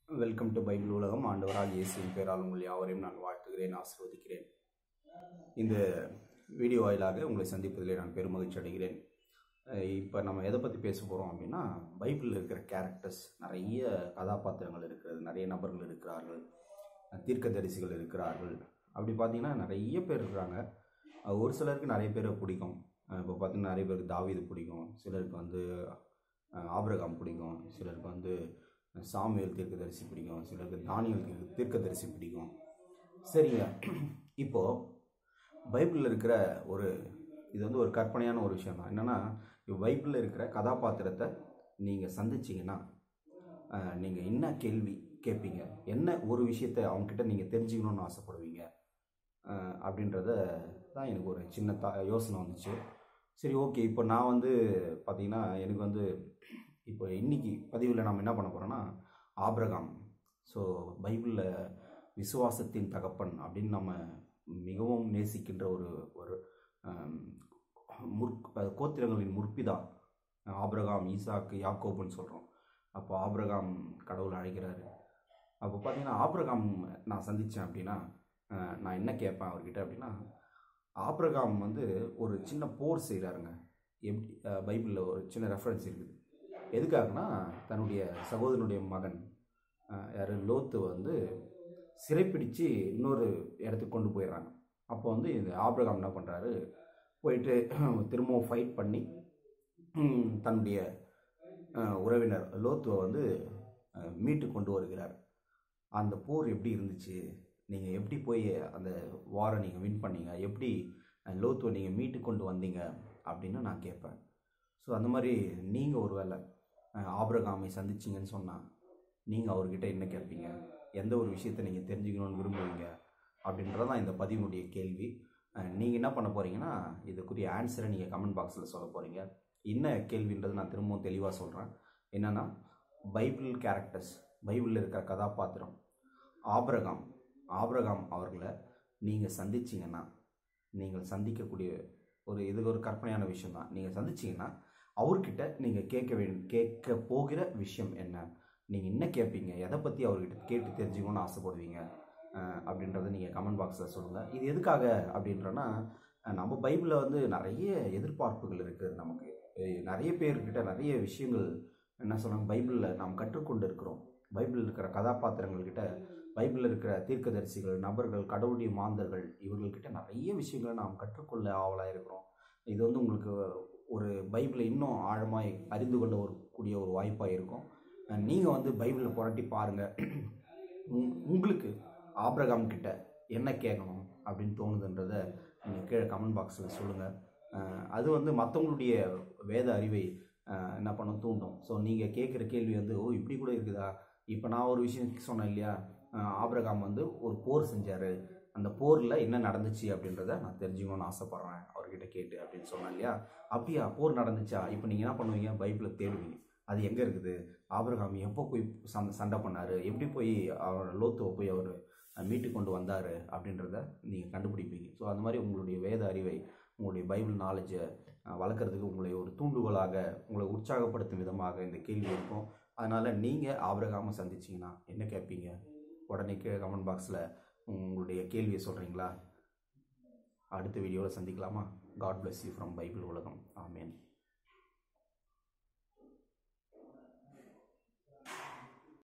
welcome to Bible உலகம் ஆண்டவரால் இயேசுவின் பெயரால் உங்கள் யாவரையும் நான் வாழ்த்துகிறேன் ஆசீர்வதிக்கிறேன் இந்த வீடியோ வாயிலாக உங்களை சந்திப்பதிலே நான் பெருமகிழ்ச்சி அடைகிறேன் இப்போ நம்ம எதை பற்றி பேச போகிறோம் அப்படின்னா பைபிளில் இருக்கிற கேரக்டர்ஸ் நிறைய கதாபாத்திரங்கள் இருக்கிறது நிறைய நபர்கள் இருக்கிறார்கள் தீர்க்கதரிசிகள் இருக்கிறார்கள் அப்படி பார்த்தீங்கன்னா நிறைய பேர் இருக்கிறாங்க அஹ் ஒரு சிலருக்கு நிறைய பேரை பிடிக்கும் அஹ் இப்போ பார்த்தீங்கன்னா நிறைய பேருக்கு தாவீது பிடிக்கும் சிலருக்கு வந்து அஹ் ஆபிரகாம் பிடிக்கும் சிலருக்கு வந்து சாமுவேல் தீர்க்கதரிசி பிடிக்கும் சிலருக்கு தானியல் தீர்க்க- தீர்க்கதரிசி பிடிக்கும் சரிங்க இப்போது பைபிளில் இருக்கிற ஒரு இது வந்து ஒரு கற்பனையான ஒரு விஷயம் தான் என்னென்னா பைபிளில் இருக்கிற கதாபாத்திரத்தை நீங்கள் சந்திச்சிங்கன்னா நீங்கள் என்ன கேள்வி கேட்பீங்க என்ன ஒரு விஷயத்தை அவங்கக்கிட்ட நீங்கள் தெரிஞ்சுக்கணும்னு ஆசைப்படுவீங்க அஹ், அப்படின்றத தான் எனக்கு ஒரு சின்ன த யோசனை வந்துச்சு சரி ஓகே இப்போ நான் வந்து பார்த்தீங்கன்னா எனக்கு வந்து இப்போ இன்னைக்கு பதிவில் நம்ம என்ன பண்ண போகிறோன்னா ஆபிரகாம் ஸோ பைபிளில் விசுவாசத்தின் தகப்பன் அப்படின்னு நம்ம மிகவும் நேசிக்கின்ற ஒரு ஒரு ஆம், முற் அஹ், கோத்திரங்களின் முற்பிதா ஆபிரகாம் ஈசாக்கு யாக்கோபுன்னு சொல்கிறோம் அப்போ ஆபிரகாம் கடவுள் அழைக்கிறாரு அப்போ பார்த்தீங்கன்னா ஆபிரகாம் நான் சந்தித்தேன் அப்படின்னா அஹ், நான் என்ன கேட்பேன் அவர்கிட்ட அப்படின்னா ஆபிரகாம் வந்து ஒரு சின்ன போர் செய்கிறாருங்க எப்படி பைபிளில் ஒரு சின்ன ரெஃபரன்ஸ் இருக்குது எதுக்காகனா தன்னுடைய சகோதரனுடைய மகன் அஹ், யாரு லோத்து வந்து சிறைப்பிடிச்சு இன்னொரு இடத்துக்கு கொண்டு போயிடுறாங்க அப்போ வந்து இந்த ஆபிரகாம் என்ன பண்ணுறாரு போயிட்டு திரும்பவும் ஃபைட் பண்ணி ம், தன்னுடைய அஹ், உறவினர் லோத்துவை வந்து அஹ், மீட்டு கொண்டு வருகிறார் அந்த போர் எப்படி இருந்துச்சு நீங்கள் எப்படி போய் அந்த வாரை நீங்கள் வின் பண்ணீங்க எப்படி அஹ், லோத்துவை நீங்கள் மீட்டு கொண்டு வந்தீங்க அப்படின்னு நான் கேட்பேன் ஸோ அந்த மாதிரி நீங்கள் ஒருவேளை அஹ், ஆபிரகாமை சந்திச்சிங்கன்னு சொன்னால் நீங்கள் அவர்கிட்ட என்ன கேட்பீங்க எந்த ஒரு விஷயத்தை நீங்கள் தெரிஞ்சுக்கணும்னு விரும்புவீங்க அப்படின்றதான் இந்த பதிவினுடைய கேள்வி நீங்கள் என்ன பண்ண போகிறீங்கன்னா இதுக்குரிய ஆன்சரை நீங்கள் கமெண்ட் பாக்ஸில் சொல்ல போகிறீங்க என்ன கேள்வின்றது நான் திரும்பவும் தெளிவாக சொல்கிறேன் என்னென்னா பைபிள் கேரக்டர்ஸ் பைபிளில் இருக்கிற கதாபாத்திரம் ஆபிரகாம் ஆபிரகாம் அவர்களை நீங்கள் சந்திச்சிங்கன்னா நீங்கள் சந்திக்கக்கூடிய ஒரு இது ஒரு கற்பனையான விஷயம் தான் நீங்கள் சந்திச்சிங்கன்னா அவர்கிட்ட நீங்கள் கேட்க வேண்டிய கேட்க போகிற விஷயம் என்ன நீங்கள் என்ன கேட்பீங்க எதை பற்றி அவர்கிட்ட கேட்டு தெரிஞ்சுக்கணும்னு ஆசைப்படுவீங்க அஹ் அப்படின்றத நீங்கள் கமெண்ட் பாக்ஸில் சொல்லுங்கள் இது எதுக்காக அப்படின்றனா அஹ் நம்ம பைபிளில் வந்து நிறைய எதிர்பார்ப்புகள் இருக்குது நமக்கு அஹ் நிறைய பேர்கிட்ட நிறைய விஷயங்கள் என்ன சொல்றாங்க பைபிளில் நாம் கற்றுக்கொண்டு இருக்கிறோம் பைபிளில் இருக்கிற கதாபாத்திரங்கள் கிட்ட பைபிளில் இருக்கிற தீர்க்கதரிசிகள் நபர்கள் கடவுளுடைய மாந்தர்கள் இவர்கள்கிட்ட நிறைய விஷயங்களை நாம் கற்றுக்கொள்ள ஆவலாக இருக்கிறோம் இது வந்து உங்களுக்கு ஒரு பைபிளை இன்னும் ஆழமாய் அறிந்து கொள்ள ஒரு கூடிய ஒரு வாய்ப்பாக இருக்கும் நீங்கள் வந்து பைபிளை புரட்டி பாருங்கள் உங்களுக்கு ஆபிரகாம் கிட்ட என்ன கேட்கணும் அப்படின்னு தோணுதுன்றத நீங்கள் கீழே கமெண்ட் பாக்ஸில் சொல்லுங்கள் அது வந்து மற்றவங்களுடைய வேத அறிவை அஹ், என்ன பண்ண தூண்டும் ஸோ நீங்கள் கேட்குற கேள்வி வந்து ஓ இப்படி கூட இருக்குதா இப்போ நான் ஒரு விஷயம் சொன்னேன் இல்லையா அஹ், ஆபிரகாம் வந்து ஒரு போர் செஞ்சார் அந்த போரில் என்ன நடந்துச்சு அப்படின்றத நான் தெரிஞ்சுக்கணும்னு ஆசைப்பட்றேன் அவர்கிட்ட கேட்டு அப்படின்னு சொன்னேன் இல்லையா அப்படியா போர் நடந்துச்சா இப்போ நீங்கள் என்ன பண்ணுவீங்க பைபிளை தேடுவீங்க அது எங்கே இருக்குது ஆபிரகாம் எப்போ போய் சண்டை சண்டை பண்ணார் எப்படி போய் அவர் லோத்துவை போய் அவர் மீட்டு கொண்டு வந்தார் அப்படின்றத நீங்கள் கண்டுபிடிப்பீங்க ஸோ அந்த மாதிரி உங்களுடைய வேத அறிவை உங்களுடைய பைபிள் நாலேஜை வளர்க்குறதுக்கு உங்களை ஒரு தூண்டுகோலாக உங்களை உற்சாகப்படுத்தும் விதமாக இந்த கேள்வி இருக்கும் அதனால் நீங்கள் ஆபிரகாமை சந்திச்சிங்கன்னா என்ன கேட்பீங்க உடனே கமெண்ட் பாக்ஸில் உங்களுடைய கேள்வியை சொல்கிறீங்களா அடுத்த வீடியோவில் சந்திக்கலாமா God bless you from Bible உலகம் ஆமேன்